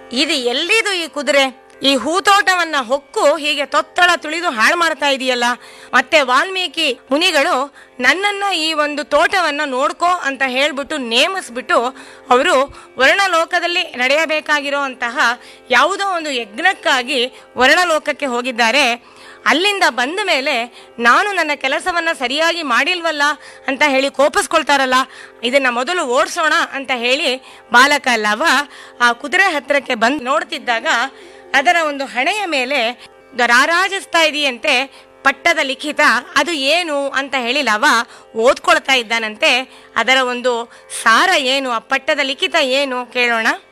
ಇದು ಎಲ್ಲಿದು ಈ ಕುದುರೆ ಈ ಹೂತೋಟವನ್ನ ಹೊಕ್ಕು ಹೀಗೆ ತೊತ್ತಳ ತುಳಿದು ಹಾಳು ಮಾಡ್ತಾ ಇದೆಯಲ್ಲ ಮತ್ತೆ ವಾಲ್ಮೀಕಿ ಮುನಿಗಳು ನನ್ನನ್ನ ಈ ಒಂದು ತೋಟವನ್ನ ನೋಡ್ಕೋ ಅಂತ ಹೇಳ್ಬಿಟ್ಟು ನೇಮಿಸ್ಬಿಟ್ಟು ಅವರು ವರ್ಣಲೋಕದಲ್ಲಿ ನಡೆಯಬೇಕಾಗಿರೋ ಅಂತಹ ಯಾವುದೋ ಒಂದು ಯಜ್ಞಕ್ಕಾಗಿ ವರ್ಣಲೋಕಕ್ಕೆ ಹೋಗಿದ್ದಾರೆ ಅಲ್ಲಿಂದ ಬಂದ ಮೇಲೆ ನಾನು ನನ್ನ ಕೆಲಸವನ್ನ ಸರಿಯಾಗಿ ಮಾಡಿಲ್ವಲ್ಲ ಅಂತ ಹೇಳಿ ಕೋಪಿಸ್ಕೊಳ್ತಾರಲ್ಲ ಇದನ್ನ ಮೊದಲು ಓಡಿಸೋಣ ಅಂತ ಹೇಳಿ ಬಾಲಕ ಲವ ಆ ಕುದುರೆ ಹತ್ರಕ್ಕೆ ಬಂದು ನೋಡ್ತಿದ್ದಾಗ ಅದರ ಒಂದು ಹಣೆಯ ಮೇಲೆ ರಾರಾಜಿಸ್ತಾ ಇದೆಯಂತೆ ಪಟ್ಟದ ಲಿಖಿತ ಅದು ಏನು ಅಂತ ಹೇಳಿ ಲವ ಓದ್ಕೊಳ್ತಾ ಇದ್ದಾನಂತೆ ಅದರ ಒಂದು ಸಾರ ಏನು ಆ ಪಟ್ಟದ ಲಿಖಿತ ಏನು ಕೇಳೋಣ